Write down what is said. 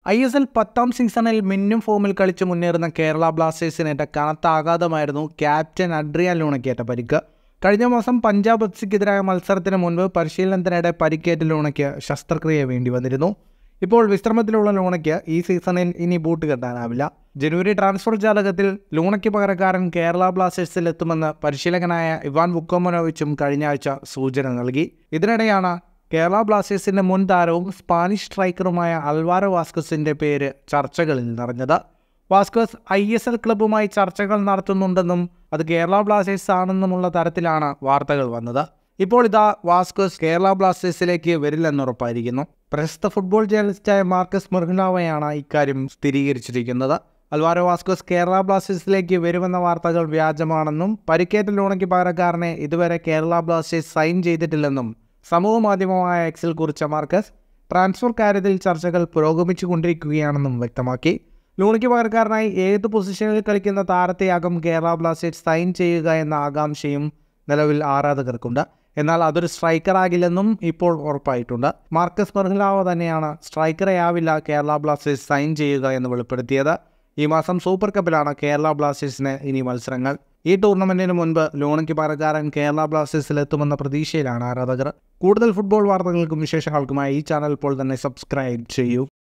I S L പത്താം സീസണിൽ മിന്നും ഫോമിൽ കളിച്ച് മുന്നേറുന്ന കേരള ബ്ലാസ്റ്റേഴ്സിനേറ്റ കനത്ത ആഘാതമായിരുന്നു ക്യാപ്റ്റൻ അഡ്രിയാൻ ലൂണയ്ക്കേറ്റ പരിക്ക് കഴിഞ്ഞ മാസം പഞ്ചാബ് എഫ്സിക്കെതിരായ മത്സരത്തിന് മുൻപ് പരിശീലനത്തിനിടെ പരിക്കേറ്റ ലൂണയ്ക്ക് ശസ്ത്രക്രിയ വേണ്ടി വന്നിരുന്നു ഇപ്പോൾ വിശ്രമത്തിലുള്ള ലൂണയ്ക്ക് ഈ സീസണിൽ ഇനി ബൂട്ട് കെട്ടാനാവില്ല ജനുവരി ട്രാൻസ്ഫർ ജാലകത്തിൽ ലൂണയ്ക്ക് പകരക്കാരൻ കേരള ബ്ലാസ്റ്റേഴ്സിൽ എത്തുമെന്ന് പരിശീലകനായ ഇവാൻ വുക്കോമനോവിച്ചും കഴിഞ്ഞ ആഴ്ച സൂചന നൽകി ഇതിനിടെയാണ് കേരള ബ്ലാസ്റ്റേഴ്സിന്റെ മുൻ താരവും സ്പാനിഷ് സ്ട്രൈക്കറുമായ അൽവാരോ വാസ്കസിന്റെ പേര് ചർച്ചകളിൽ നിറഞ്ഞത് വാസ്കസ് ഐ എസ് എൽ ക്ലബ്ബുമായി ചർച്ചകൾ നടത്തുന്നുണ്ടെന്നും അത് കേരള ബ്ലാസ്റ്റേഴ്സ് ആണെന്നുമുള്ള തരത്തിലാണ് വാർത്തകൾ വന്നത് ഇപ്പോൾ ഇതാ വാസ്കസ് കേരള ബ്ലാസ്റ്റേഴ്സിലേക്ക് വരില്ലെന്നുറപ്പായിരിക്കുന്നു പ്രശസ്ത ഫുട്ബോൾ ജേർണലിസ്റ്റായ മാർക്കസ് മെർഹിനാവയാണ് ഇക്കാര്യം സ്ഥിരീകരിച്ചിരിക്കുന്നത് അൽവാരോ വാസ്കോസ് കേരള ബ്ലാസ്റ്റേഴ്സിലേക്ക് വരുമെന്ന വാർത്തകൾ വ്യാജമാണെന്നും പരിക്കേറ്റ ലൂണയ്ക്ക് പകരക്കാരനെ ഇതുവരെ കേരള ബ്ലാസ്റ്റേഴ്സ് സൈൻ ചെയ്തിട്ടില്ലെന്നും സമൂഹ മാധ്യമമായ എക്സിൽ കുറിച്ച മാർക്കസ് ട്രാൻസ്ഫർ കാര്യത്തിൽ ചർച്ചകൾ പുരോഗമിച്ചുകൊണ്ടിരിക്കുകയാണെന്നും വ്യക്തമാക്കി ലൂണയ്ക്ക് പകരക്കാരനായി ഏത് പൊസിഷനിൽ കളിക്കുന്ന താരത്തെയാകും കേരള ബ്ലാസ്റ്റേഴ്സ് സൈൻ ചെയ്യുക എന്ന ആകാംക്ഷയും നിലവിൽ ആരാധകർക്കുണ്ട് എന്നാൽ അതൊരു സ്ട്രൈക്കർ ആകില്ലെന്നും ഇപ്പോൾ ഉറപ്പായിട്ടുണ്ട് മാർക്കസ് മെർഹിലാവ തന്നെയാണ് സ്ട്രൈക്കറെ ആവില്ല കേരള ബ്ലാസ്റ്റേഴ്സ് സൈൻ ചെയ്യുക എന്ന് വെളിപ്പെടുത്തിയത് ഈ മാസം സൂപ്പർ കപ്പിലാണ് കേരള ബ്ലാസ്റ്റേഴ്സിന് ഇനി മത്സരങ്ങൾ ഈ ടൂർണമെന്റിന് മുൻപ് ലോണിക്ക് പകരക്കാരൻ കേരള ബ്ലാസ്റ്റേഴ്സിൽ എത്തുമെന്ന പ്രതീക്ഷയിലാണ് ആരാധകർ കൂടുതൽ ഫുട്ബോൾ വാർത്തകൾക്കും വിശേഷങ്ങൾക്കുമായി ഈ ചാനൽ ഇപ്പോൾ തന്നെ സബ്സ്ക്രൈബ് ചെയ്യൂ